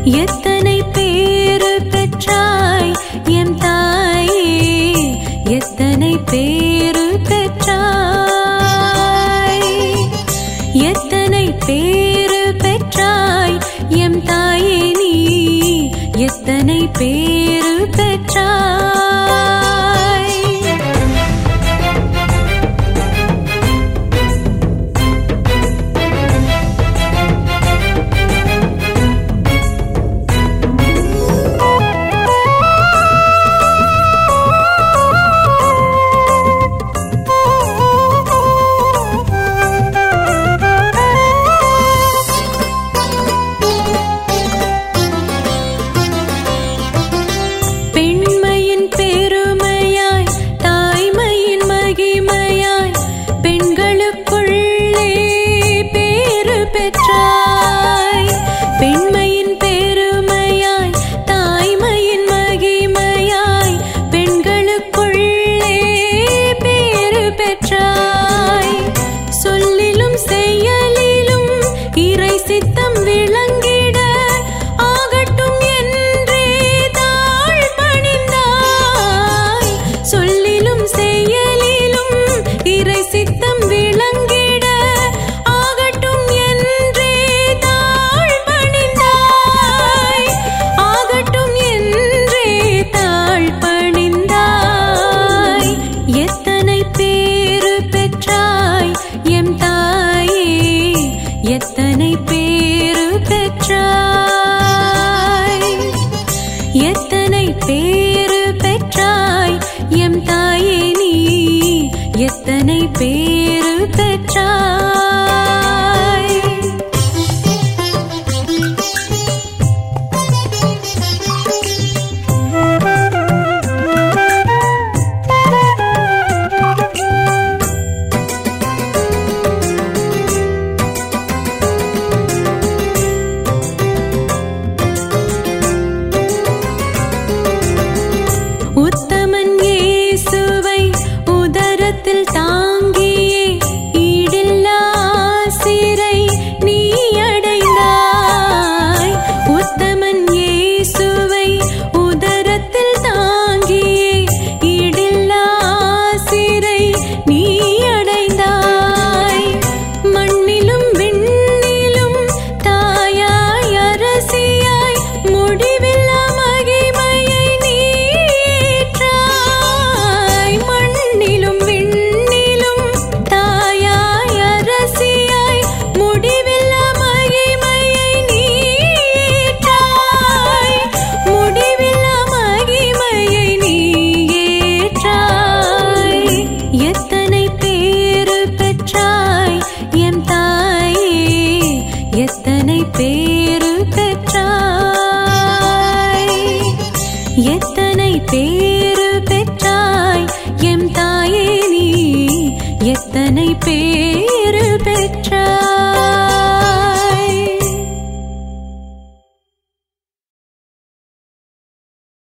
எத்தனை பேரு பெற்றாய் எம் தாயே எத்தனை பேரு பெற்றாய் எத்தனை பேரு பெற்றாய் எம் தாயே நீ எத்தனை பேரு பெற்றாய் பெண்மையின் பெருமையாய் தாய்மையின் மகிமையாய் பெண்களுக்குள்ளே பேறு பெற்றாய் பெண்மையின் பெருமையாய் தாய்மையின் மகிமையாய் பெண்களுக்குள்ளே பேறு பெற்றாய் சொல்லிலும் செயலிலும் இறை சித்தம் விளங்கிட ஆகட்டும் என்றே தாழ் பணிந்தாய் சொல்லிலும் செயலிலும் இறை சித்தம் விளங்கிட ஆகட்டும் என்றே தாழ் பணிந்தாய் ஆகட்டும் என்றே தாழ் பணிந்தாய் எத்தனை பேரு பெற்றாய் எம் தாயே எத்தனை பேரு பெற்றாய் எத்தனை பேரு பெற்றாய் எம் தாயே நீ எத்தனை பேரு